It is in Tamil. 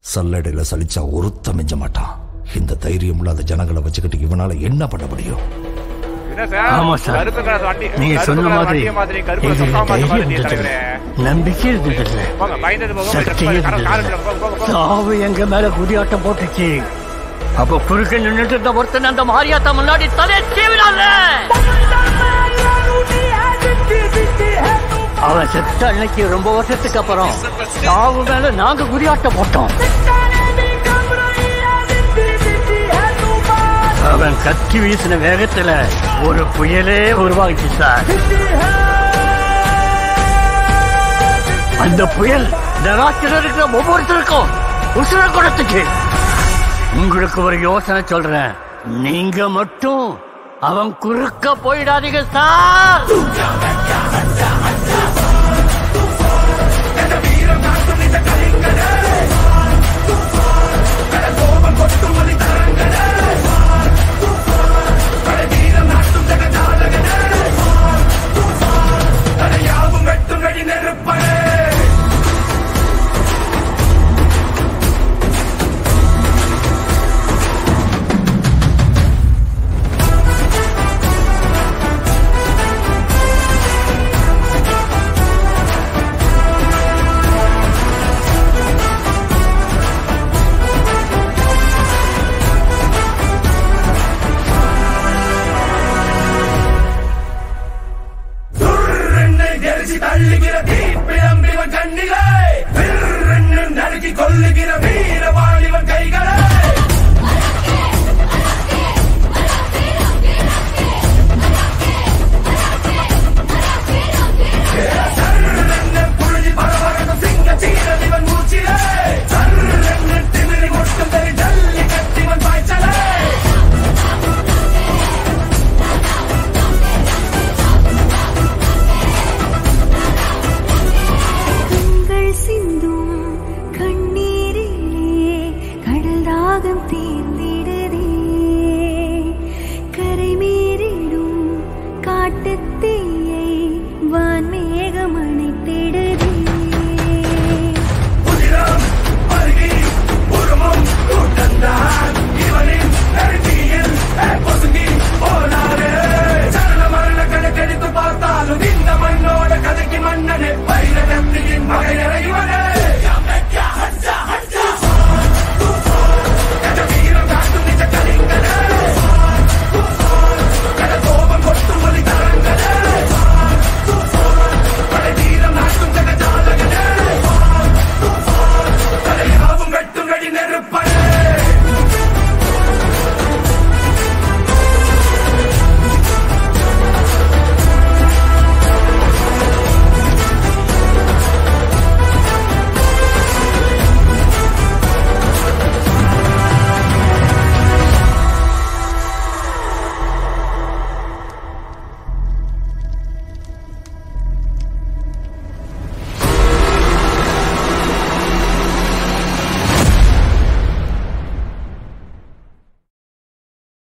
சல்லடையில சலிச்சா ஒருத்த மிஞ்ச மாட்டான் இந்த தைரியம் இல்லாத ஜனங்களை வச்சுக்கிட்டு இவனால என்ன பண்ண முடியும் என்ன சார் ஆமா சார் கருப்பு கலர் வண்டி நீங்க கருப்பு சொன்ன கலர் மாதிரி வண்டியை மாதிரி கருப்பு எங்களுக்கு சொக்கா மாதிரி தைரியம் மாதிரி இருந்ததில்ல தலைவரே நம்பிக்கை இருந்ததில்ல போங்க பயந்தது போக சக்தியே இருந்ததில்ல சாவு எங்க மேல குதியாட்டம் போட்டுச்சு அப்ப குறுக்க நின்னுட்டு இருந்த ஒருத்தன் அந்த மாரியாத்தா முன்னாடி தலையை சீவினாங்க அவன் செத்த அன்னைக்கு ரொம்ப வருஷத்துக்கு அப்புறம் சாவு மேல நாங்க குதியாட்டம் போட்டோம் அவன் கத்தி வீசின வேகத்துல ஒரு புயலே உருவாகிச்சு சார் அந்த புயல் நராட்சியில் இருக்கிற ஒவ்வொருத்தருக்கும் உசுர கொடுத்துச்சு உங்களுக்கு ஒரு யோசனை சொல்றேன் நீங்க மட்டும் அவன் குறுக்க போயிடாதீங்க சார்